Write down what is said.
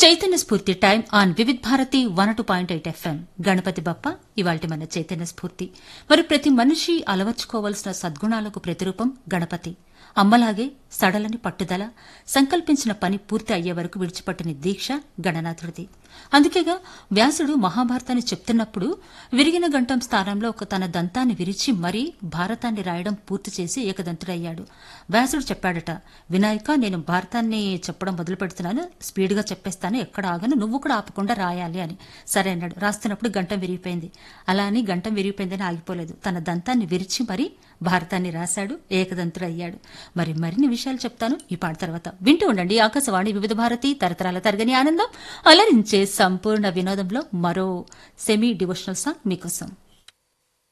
Chaitanya Spoorthi time on Vividh Bharati one two point eight FM Ganapati Bappa ఇవాల్టి మన చైతన్య స్ఫూర్తి మరి ప్రతి మనిషి అలవర్చుకోవలసిన సద్గుణాలకు ప్రతిరూపం గణపతి అమ్మలాగే సడలని పట్టుదల సంకల్పించిన పని పూర్తి అయ్యే వరకు విడిచిపట్టిన దీక్ష గణనాథుడిది అందుకేగా వ్యాసుడు మహాభారతాన్ని చెప్తున్నప్పుడు విరిగిన గంటం స్థానంలో ఒక తన దంతాన్ని విరిచి మరీ భారతాన్ని రాయడం పూర్తి చేసి ఏకదంతుడయ్యాడు వ్యాసుడు చెప్పాడట వినాయక నేను భారతాన్ని చెప్పడం మొదలు పెడుతున్నాను స్పీడ్గా చెప్పేస్తాను ఎక్కడ ఆగను నువ్వు కూడా ఆపకుండా రాయాలి అని సరే అన్నాడు రాస్తున్నప్పుడు గంటం విరిగిపోయింది అలా అని గంటం విరిగిపోయిందని ఆగిపోలేదు తన దంతాన్ని విరిచి మరీ భారతాన్ని రాశాడు ఏకదంతుడు అయ్యాడు మరి మరిన్ని విషయాలు చెప్తాను ఈ పాట తర్వాత వింటూ ఉండండి ఆకాశవాణి వివిధ భారతి తరతరాల తరగని ఆనందం అలరించే సంపూర్ణ వినోదంలో మరో సెమీ డివోషనల్ సాంగ్ మీకోసం